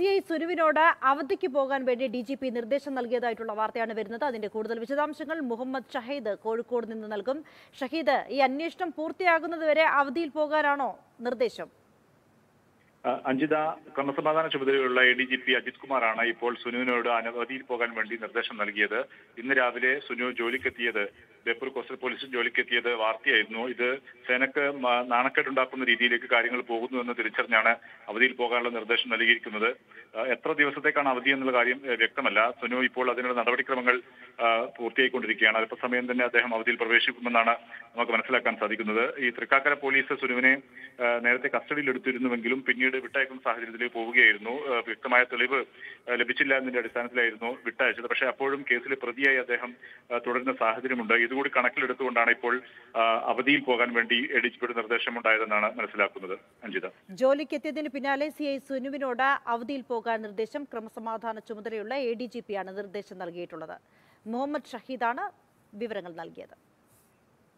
C I സുനുവിനോട് അവധിക്ക് പോകാൻ വേണ്ടി ഡി ജി പി നിർദ്ദേശം നൽകിയതായിട്ടുള്ള വാർത്തയാണ് വരുന്നത് അതിന്റെ കൂടുതൽ വിശദാംശങ്ങൾ മുഹമ്മദ് ഷഹീദ് കോഴിക്കോട് നിന്ന് നൽകും ഷഹീദ് ഈ അന്വേഷണം പൂർത്തിയാകുന്നതുവരെ അവധിയിൽ പോകാനാണോ നിർദ്ദേശം അഹ് അഞ്ജിത ക്രമസമാധാന ചുമതലയുള്ള A D G P Ajith കുമാറാണ് ഇപ്പോൾ സുനുവിനോട് അനവധിയിൽ പോകാൻ വേണ്ടി നിർദ്ദേശം നൽകിയത് ഇന്ന് രാവിലെ സുനു ജോലിക്കെത്തിയത് ബേപ്പൂർ കോസ്റ്റൽ പോലീസിൽ ജോലിക്കെത്തിയത് വാർത്തയായിരുന്നു ഇത് സേനക്ക് മ- നാണക്കേടുണ്ടാക്കുന്ന രീതിയിലേക്ക് കാര്യങ്ങൾ പോകുന്നു എന്ന് തിരിച്ചറിഞ്ഞാണ് അവധിയിൽ പോകാനുള്ള നിർദ്ദേശം നൽകിയിരിക്കുന്നത് അഹ് എത്ര ദിവസത്തേക്കാണ് അവധി എന്നുള്ള കാര്യം എഹ്, വ്യക്തമല്ല സുനു ഇപ്പോൾ അതിനുള്ള നടപടിക്രമങ്ങൾ അഹ്, പൂർത്തിയായിക്കൊണ്ടിരിക്കുകയാണ് അല്പസമയം തന്നെ അദ്ദേഹം അവധിയിൽ പ്രവേശിക്കുമെന്നാണ് നമുക്ക് മനസ്സിലാക്കാൻ സാധിക്കുന്നത് ഈ തൃക്കാക്കര പോലീസ് സുനുവിനെ അഹ്, നേരത്തെ കസ്റ്റഡിയിൽ എടുത്തിരുന്നുവെങ്കിലും പിന്നീട് വിട്ടയക്കുന്ന സാഹചര്യത്തിലേക്ക് പോവുകയായിരുന്നു അഹ്, വ്യക്തമായ തെളിവ് അഹ്, ലഭിച്ചില്ല എന്നതിന്റെ അടിസ്ഥാനത്തിലായിരുന്നു വിട്ടയച്ചത് പക്ഷേ അപ്പോഴും കേസിലെ പ്രതിയായി അദ്ദേഹം അഹ്, തുടരുന്ന സാഹചര്യമുണ്ട് ഇതുകൂടി കണക്കിലെടുത്തുകൊണ്ടാണ് ഇപ്പോൾ അഹ്, അവധിയിൽ പോകാൻ വേണ്ടി എ ഡി ജി പിയുടെ നിർദ്ദേശമുണ്ടായതെന്നാണ് മനസ്സിലാക്കുന്നത് അഞ്ജിത ജോലിക്ക് എത്തിയതിന് പിന്നാലെ സി ഐ സുനുവിനോട് അവധിയിൽ പോകാൻ നിർദ്ദേശം ക്രമസമാധാന ചുമതലയുള്ള എ ഡി ജി പിയാണ് നിർദ്ദേശം നൽകിയിട്ടുള്ളത് മുഹമ്മദ് ഷഹീദാണ് വിവരങ്ങൾ നൽകിയത്